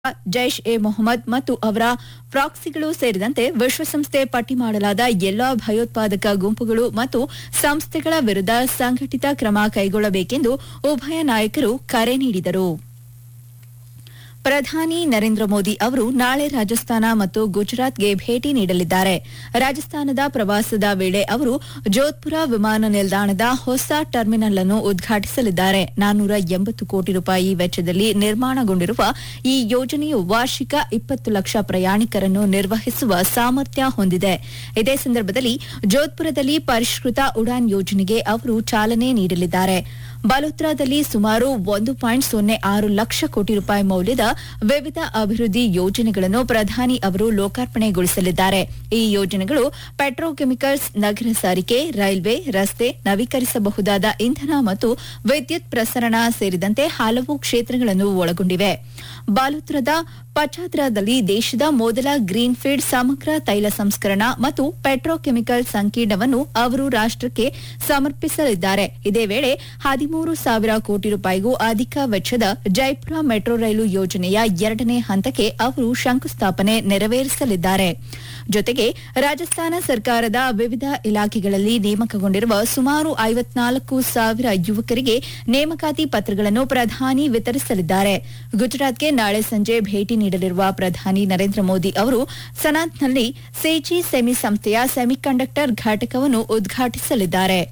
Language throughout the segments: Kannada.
ಜೈಷ್ ಎ ಮೊಹಮ್ಮದ್ ಮತ್ತು ಅವರ ಪ್ರಾಕ್ಸಿಗಳು ಸೇರಿದಂತೆ ವಿಶ್ವಸಂಸ್ಥೆ ಪಟ್ಟಿ ಮಾಡಲಾದ ಎಲ್ಲಾ ಭಯೋತ್ಪಾದಕ ಗುಂಪುಗಳು ಮತ್ತು ಸಂಸ್ಥೆಗಳ ವಿರುದ್ಧ ಸಂಘಟಿತ ಕ್ರಮ ಕೈಗೊಳ್ಳಬೇಕೆಂದು ಉಭಯ ನಾಯಕರು ಕರೆ ನೀಡಿದರು ಪ್ರಧಾನಿ ನರೇಂದ್ರ ಮೋದಿ ಅವರು ನಾಳೆ ರಾಜಸ್ಥಾನ ಮತ್ತು ಗುಜರಾತ್ಗೆ ಭೇಟಿ ನೀಡಲಿದ್ದಾರೆ ರಾಜಸ್ಥಾನದ ಪ್ರವಾಸದ ವೇಳೆ ಅವರು ಜೋಧ್ಪುರ ವಿಮಾನ ನಿಲ್ದಾಣದ ಹೊಸ ಟರ್ಮಿನಲ್ ಅನ್ನು ಉದ್ಘಾಟಿಸಲಿದ್ದಾರೆ ನಾನ್ನೂರ ಎಂಬತ್ತು ಕೋಟಿ ರೂಪಾಯಿ ವೆಚ್ಚದಲ್ಲಿ ನಿರ್ಮಾಣಗೊಂಡಿರುವ ಈ ಯೋಜನೆಯು ವಾರ್ಷಿಕ ಇಪ್ಪತ್ತು ಲಕ್ಷ ಪ್ರಯಾಣಿಕರನ್ನು ನಿರ್ವಹಿಸುವ ಸಾಮರ್ಥ್ಯ ಹೊಂದಿದೆ ಇದೇ ಸಂದರ್ಭದಲ್ಲಿ ಜೋಧ್ಪುರದಲ್ಲಿ ಪರಿಷ್ಕೃತ ಉಡಾನ್ ಯೋಜನೆಗೆ ಅವರು ಚಾಲನೆ ನೀಡಲಿದ್ದಾರೆ ಬಲೋತ್ರಾದಲ್ಲಿ ಸುಮಾರು ಒಂದು ಪಾಯಿಂಟ್ ಸೊನ್ನೆ ಆರು ಲಕ್ಷ ಕೋಟಿ ರೂಪಾಯಿ ಮೌಲ್ಯದ ವಿವಿಧ ಅಭಿವೃದ್ಧಿ ಯೋಜನೆಗಳನ್ನು ಪ್ರಧಾನಿ ಅವರು ಲೋಕಾರ್ಪಣೆಗೊಳಿಸಲಿದ್ದಾರೆ ಈ ಯೋಜನೆಗಳು ಪೆಟ್ರೋಕೆಮಿಕಲ್ಸ್ ನಗರ ಸಾರಿಗೆ ರೈಲ್ವೆ ರಸ್ತೆ ನವೀಕರಿಸಬಹುದಾದ ಇಂಧನ ಮತ್ತು ವಿದ್ಯುತ್ ಪ್ರಸರಣ ಸೇರಿದಂತೆ ಹಲವು ಕ್ಷೇತ್ರಗಳನ್ನು ಒಳಗೊಂಡಿವೆ ಬಾಲೋತ್ರದ ಪಚಾದ್ರಾದಲ್ಲಿ ದೇಶದ ಮೊದಲ ಗ್ರೀನ್ಫೀಲ್ಡ್ ಸಮಗ್ರ ತೈಲ ಸಂಸ್ಕರಣ ಮತ್ತು ಪೆಟ್ರೋಕೆಮಿಕಲ್ ಸಂಕೀರ್ಣವನ್ನು ಅವರು ರಾಷ್ಟಕ್ಕೆ ಸಮರ್ಪಿಸಲಿದ್ದಾರೆ ಇದೇ ವೇಳೆ ಹದಿಮೂರು ಸಾವಿರ ಕೋಟಿ ರೂಪಾಯಿಗೂ ಅಧಿಕ ವೆಚ್ಚದ ಜೈಪುರ ಮೆಟ್ರೋ ರೈಲು ಯೋಜನೆಯ ಎರಡನೇ ಹಂತಕ್ಕೆ ಅವರು ಶಂಕುಸ್ಥಾಪನೆ ನೆರವೇರಿಸಲಿದ್ದಾರೆ ಜೊತೆಗೆ ರಾಜಸ್ಥಾನ ಸರ್ಕಾರದ ವಿವಿಧ ಇಲಾಖೆಗಳಲ್ಲಿ ನೇಮಕಗೊಂಡಿರುವ ಸುಮಾರು ಐವತ್ನಾಲ್ಕು ಸಾವಿರ ಯುವಕರಿಗೆ ನೇಮಕಾತಿ ಪತ್ರಗಳನ್ನು ಪ್ರಧಾನಿ ವಿತರಿಸಲಿದ್ದಾರೆ ಗುಜರಾತ್ಗೆ ನಾಳೆ ಸಂಜೆ ಭೇಟಿ ನೀಡಲಿರುವ ಪ್ರಧಾನಿ ನರೇಂದ್ರ ಮೋದಿ ಅವರು ಸನಾತ್ನಲ್ಲಿ ಸೇಜಿ ಸೆಮಿ ಸಂಸ್ಥೆಯ ಸೆಮಿಕಂಡಕ್ಟರ್ ಘಟಕವನ್ನು ಉದ್ಘಾಟಿಸಲಿದ್ದಾರೆ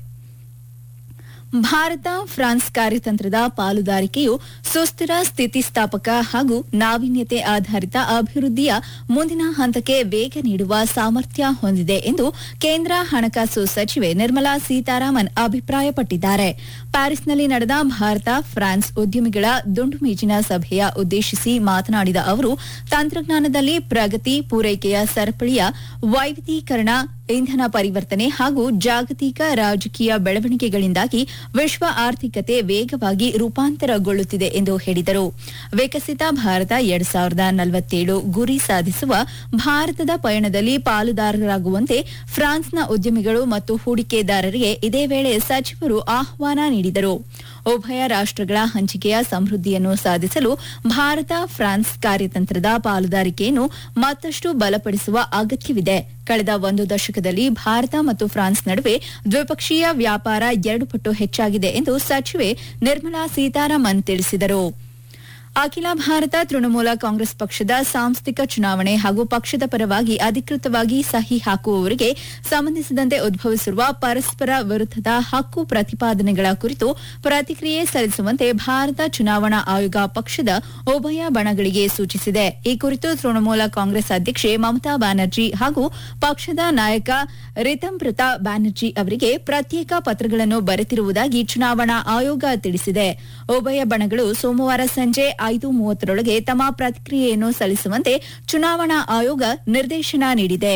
ಭಾರತ ಫ್ರಾನ್ಸ್ ಕಾರ್ಯತಂತ್ರದ ಪಾಲುದಾರಿಕೆಯು ಸುಸ್ಥಿರ ಸ್ಥಿತಿಸ್ಥಾಪಕ ಹಾಗೂ ನಾವೀನ್ಯತೆ ಆಧಾರಿತ ಅಭಿವೃದ್ಧಿಯ ಮುಂದಿನ ಹಂತಕ್ಕೆ ವೇಗ ನೀಡುವ ಸಾಮರ್ಥ್ಯ ಹೊಂದಿದೆ ಎಂದು ಕೇಂದ್ರ ಹಣಕಾಸು ಸಚಿವೆ ನಿರ್ಮಲಾ ಸೀತಾರಾಮನ್ ಅಭಿಪ್ರಾಯಪಟ್ಟಿದ್ದಾರೆ ಪ್ಯಾರಿಸ್ನಲ್ಲಿ ನಡೆದ ಭಾರತ ಫ್ರಾನ್ಸ್ ಉದ್ಯಮಿಗಳ ದುಂಡು ಮೇಜಿನ ಸಭೆಯ ಉದ್ದೇಶಿಸಿ ಮಾತನಾಡಿದ ಅವರು ತಂತ್ರಜ್ಞಾನದಲ್ಲಿ ಪ್ರಗತಿ ಪೂರೈಕೆಯ ಸರಪಳಿಯ ವೈವಿಧ್ಯೀಕರಣ ಇಂಧನ ಪರಿವರ್ತನೆ ಹಾಗೂ ಜಾಗತಿಕ ರಾಜಕೀಯ ಬೆಳವಣಿಗೆಗಳಿಂದಾಗಿ ವಿಶ್ವ ಆರ್ಥಿಕತೆ ವೇಗವಾಗಿ ರೂಪಾಂತರಗೊಳ್ಳುತ್ತಿದೆ ಎಂದು ಹೇಳಿದರು ವಿಕಸಿತ ಭಾರತ ಎರಡ್ ಸಾವಿರದ ನಲವತ್ತೇಳು ಗುರಿ ಸಾಧಿಸುವ ಭಾರತದ ಪಯಣದಲ್ಲಿ ಪಾಲುದಾರರಾಗುವಂತೆ ಫ್ರಾನ್ಸ್ನ ಉದ್ಯಮಿಗಳು ಮತ್ತು ಹೂಡಿಕೆದಾರರಿಗೆ ಇದೇ ವೇಳೆ ಸಚಿವರು ಆಹ್ವಾನ ನೀಡಿದರು ಉಭಯ ರಾಷ್ಟಗಳ ಹಂಚಿಕೆಯ ಸಮೃದ್ಧಿಯನ್ನು ಸಾಧಿಸಲು ಭಾರತ ಫ್ರಾನ್ಸ್ ಕಾರ್ಯತಂತ್ರದ ಪಾಲುದಾರಿಕೆಯನ್ನು ಮತ್ತಷ್ಟು ಬಲಪಡಿಸುವ ಅಗತ್ಯವಿದೆ ಕಳೆದ ಒಂದು ದಶಕದಲ್ಲಿ ಭಾರತ ಮತ್ತು ಫ್ರಾನ್ಸ್ ನಡುವೆ ದ್ವಿಪಕ್ಷೀಯ ವ್ಯಾಪಾರ ಎರಡು ಪಟ್ಟು ಹೆಚ್ಚಾಗಿದೆ ಎಂದು ಸಚಿವೆ ನಿರ್ಮಲಾ ಸೀತಾರಾಮನ್ ತಿಳಿಸಿದರು ಅಖಿಲ ಭಾರತ ತೃಣಮೂಲ ಕಾಂಗ್ರೆಸ್ ಪಕ್ಷದ ಸಾಂಸ್ಥಿಕ ಚುನಾವಣೆ ಹಾಗೂ ಪಕ್ಷದ ಪರವಾಗಿ ಅಧಿಕೃತವಾಗಿ ಸಹಿ ಹಾಕುವವರಿಗೆ ಸಂಬಂಧಿಸಿದಂತೆ ಉದ್ಭವಿಸಿರುವ ಪರಸ್ಪರ ವಿರುದ್ಧದ ಹಕ್ಕು ಪ್ರತಿಪಾದನೆಗಳ ಕುರಿತು ಪ್ರತಿಕ್ರಿಯೆ ಸಲ್ಲಿಸುವಂತೆ ಭಾರತ ಚುನಾವಣಾ ಆಯೋಗ ಪಕ್ಷದ ಉಭಯ ಬಣಗಳಿಗೆ ಸೂಚಿಸಿದೆ ಈ ಕುರಿತು ತೃಣಮೂಲ ಕಾಂಗ್ರೆಸ್ ಅಧ್ಯಕ್ಷೆ ಮಮತಾ ಬ್ಯಾನರ್ಜಿ ಹಾಗೂ ಪಕ್ಷದ ನಾಯಕ ರಿತಂಪ್ರತ ಬ್ಯಾನರ್ಜಿ ಅವರಿಗೆ ಪ್ರತ್ಯೇಕ ಪತ್ರಗಳನ್ನು ಬರೆತಿರುವುದಾಗಿ ಚುನಾವಣಾ ಆಯೋಗ ತಿಳಿಸಿದೆ ಉಭಯ ಬಣಗಳು ಸೋಮವಾರ ಸಂಜೆ ಐದು ಮೂವತ್ತರೊಳಗೆ ತಮ್ಮ ಪ್ರತಿಕ್ರಿಯೆಯನ್ನು ಸಲ್ಲಿಸುವಂತೆ ಚುನಾವಣಾ ಆಯೋಗ ನಿರ್ದೇಶನ ನೀಡಿದೆ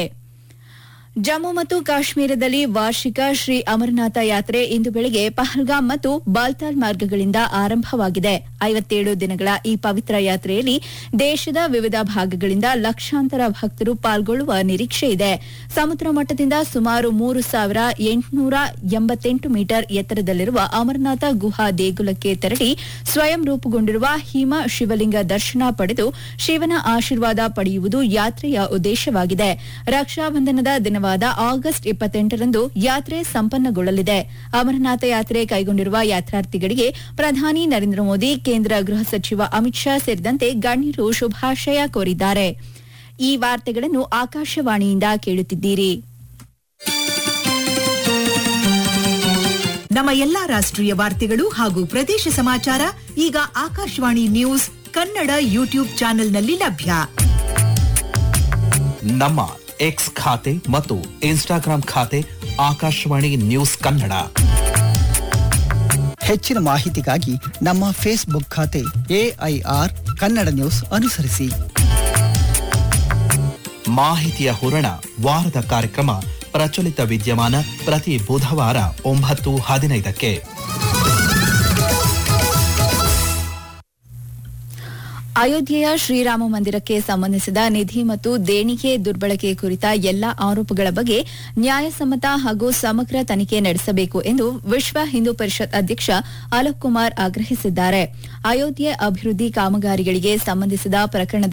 ಜಮ್ಮು ಮತ್ತು ಕಾಶ್ಮೀರದಲ್ಲಿ ವಾರ್ಷಿಕ ಶ್ರೀ ಅಮರನಾಥ ಯಾತ್ರೆ ಇಂದು ಬೆಳಗ್ಗೆ ಪಹಲ್ಗಾಮ್ ಮತ್ತು ಬಾಲ್ತಾಲ್ ಮಾರ್ಗಗಳಿಂದ ಆರಂಭವಾಗಿದೆ ಐವತ್ತೇಳು ದಿನಗಳ ಈ ಪವಿತ್ರ ಯಾತ್ರೆಯಲ್ಲಿ ದೇಶದ ವಿವಿಧ ಭಾಗಗಳಿಂದ ಲಕ್ಷಾಂತರ ಭಕ್ತರು ಪಾಲ್ಗೊಳ್ಳುವ ನಿರೀಕ್ಷೆ ಇದೆ ಸಮುದ್ರ ಮಟ್ಟದಿಂದ ಸುಮಾರು ಮೂರು ಸಾವಿರ ಎಂಟುನೂರ ಎಂಬತ್ತೆಂಟು ಮೀಟರ್ ಎತ್ತರದಲ್ಲಿರುವ ಅಮರನಾಥ ಗುಹಾ ದೇಗುಲಕ್ಕೆ ತೆರಳಿ ಸ್ವಯಂ ರೂಪುಗೊಂಡಿರುವ ಹಿಮ ಶಿವಲಿಂಗ ದರ್ಶನ ಪಡೆದು ಶಿವನ ಆಶೀರ್ವಾದ ಪಡೆಯುವುದು ಯಾತ್ರೆಯ ಉದ್ದೇಶವಾಗಿದೆ ರಕ್ಷಾಬಂಧನದ ದಿನವಾದ ಆಗಸ್ಟ್ ಇಪ್ಪತ್ತೆಂಟರಂದು ಯಾತ್ರೆ ಸಂಪನ್ನಗೊಳ್ಳಲಿದೆ ಅಮರನಾಥ ಯಾತ್ರೆ ಕೈಗೊಂಡಿರುವ ಯಾತ್ರಾರ್ಥಿಗಳಿಗೆ ಪ್ರಧಾನಿ ನರೇಂದ್ರ ಮೋದಿ ಕೇಂದ್ರ ಗೃಹ ಸಚಿವ ಅಮಿತ್ ಶಾ ಸೇರಿದಂತೆ ಗಣ್ಯರು ಶುಭಾಶಯ ಕೋರಿದ್ದಾರೆ ಈ ವಾರ್ತೆಗಳನ್ನು ಆಕಾಶವಾಣಿಯಿಂದ ಕೇಳುತ್ತಿದ್ದೀರಿ ನಮ್ಮ ಎಲ್ಲಾ ರಾಷ್ಟ್ರೀಯ ವಾರ್ತೆಗಳು ಹಾಗೂ ಪ್ರದೇಶ ಸಮಾಚಾರ ಈಗ ಆಕಾಶವಾಣಿ ನ್ಯೂಸ್ ಕನ್ನಡ ಯೂಟ್ಯೂಬ್ ಚಾನೆಲ್ನಲ್ಲಿ ಲಭ್ಯ ನಮ್ಮ ಎಕ್ಸ್ ಖಾತೆ ಮತ್ತು ಇನ್ಸ್ಟಾಗ್ರಾಂ ಖಾತೆ ಆಕಾಶವಾಣಿ ನ್ಯೂಸ್ ಕನ್ನಡ ಹೆಚ್ಚಿನ ಮಾಹಿತಿಗಾಗಿ ನಮ್ಮ ಫೇಸ್ಬುಕ್ ಖಾತೆ ಎಐಆರ್ ಕನ್ನಡ ನ್ಯೂಸ್ ಅನುಸರಿಸಿ ಮಾಹಿತಿಯ ಹೂರಣ ವಾರದ ಕಾರ್ಯಕ್ರಮ ಪ್ರಚಲಿತ ವಿದ್ಯಮಾನ ಪ್ರತಿ ಬುಧವಾರ ಒಂಬತ್ತು ಹದಿನೈದಕ್ಕೆ ಅಯೋಧ್ಯೆಯ ಶ್ರೀರಾಮ ಮಂದಿರಕ್ಕೆ ಸಂಬಂಧಿಸಿದ ನಿಧಿ ಮತ್ತು ದೇಣಿಗೆ ದುರ್ಬಳಕೆ ಕುರಿತ ಎಲ್ಲಾ ಆರೋಪಗಳ ಬಗ್ಗೆ ನ್ಯಾಯಸಮ್ಮತ ಹಾಗೂ ಸಮಗ್ರ ತನಿಖೆ ನಡೆಸಬೇಕು ಎಂದು ವಿಶ್ವ ಹಿಂದೂ ಪರಿಷತ್ ಅಧ್ಯಕ್ಷ ಅಲೋಕ್ ಕುಮಾರ್ ಆಗ್ರಹಿಸಿದ್ದಾರೆ ಅಯೋಧ್ಯೆ ಅಭಿವೃದ್ಧಿ ಕಾಮಗಾರಿಗಳಿಗೆ ಸಂಬಂಧಿಸಿದ ಪ್ರಕರಣದಲ್ಲಿ